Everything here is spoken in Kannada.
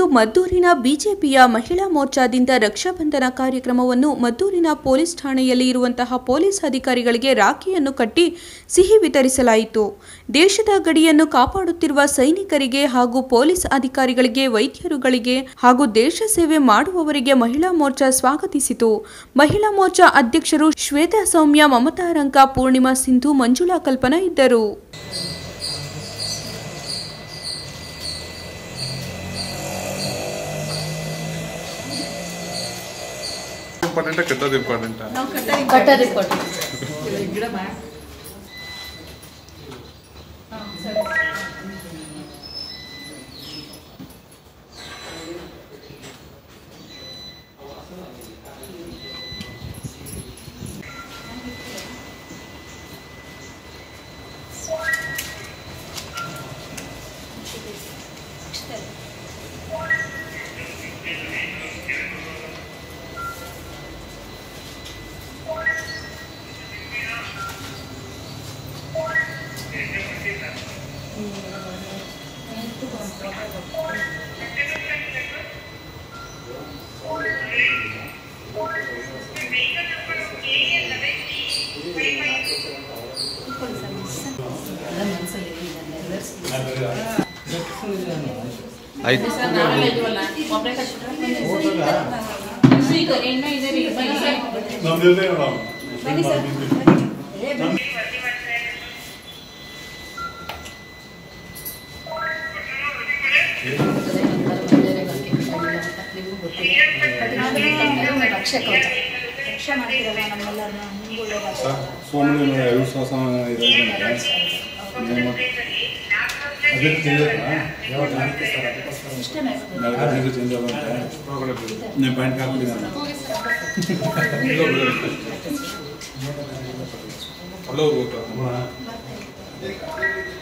ಮದ್ದೂರಿನ ಬಿಜೆಪಿಯ ಮಹಿಳಾ ಮೋರ್ಚಾದಿಂದ ರಕ್ಷಾಬಂಧನ ಕಾರ್ಯಕ್ರಮವನ್ನು ಮದ್ದೂರಿನ ಪೊಲೀಸ್ ಠಾಣೆಯಲ್ಲಿ ಇರುವಂತಹ ಪೊಲೀಸ್ ಅಧಿಕಾರಿಗಳಿಗೆ ರಾಖಿಯನ್ನು ಕಟ್ಟಿ ಸಿಹಿ ವಿತರಿಸಲಾಯಿತು ದೇಶದ ಗಡಿಯನ್ನು ಕಾಪಾಡುತ್ತಿರುವ ಸೈನಿಕರಿಗೆ ಹಾಗೂ ಪೊಲೀಸ್ ಅಧಿಕಾರಿಗಳಿಗೆ ವೈದ್ಯರುಗಳಿಗೆ ಹಾಗೂ ದೇಶ ಸೇವೆ ಮಾಡುವವರಿಗೆ ಮಹಿಳಾ ಮೋರ್ಚಾ ಸ್ವಾಗತಿಸಿತು ಮಹಿಳಾ ಮೋರ್ಚಾ ಅಧ್ಯಕ್ಷರು ಶ್ವೇತಾ ಸೌಮ್ಯ ಮಮತಾ ರಂಕ ಪೂರ್ಣಿಮಾ ಸಿಂಧು ಮಂಜುಳಾ ಕಲ್ಪನಾ ಇದ್ದರು ಇಂಪಾರ್ಟೆಂಟಾ ಕಟ್ಟೋದು ಇಂಪಾರ್ಟೆಂಟಾ ಕಟ್ಟೋದು ಕೊಟ್ಟು ಆಯ್ತು ರಕ್ಷಕ ರಕ್ಷೆ ಮಾಡ್ತಿರಲ್ಲ ನಮ್ಮೆಲ್ಲರನ್ನ ನಿಮ್ಗೂ ಒಳ್ಳೇದಾಗ್ತದೆ ಸೋಮಣ್ಣ ವಿಶ್ವಾಸ ಅದೇ ತಿಳಿದಲ್ಲ ಯಾವಾಗ ಇಷ್ಟೇ ಬೇಕು ನಾಲ್ಕು ಚೇಂಜ್ ಆಗುತ್ತೆ ನೀವು ಪಾಯಿಂಟ್ ಹಾಕ್ಬಿಟ್ಟಿದ್ದಾನೆ ಅಲ್ಲೋಗ್ಬೇಕು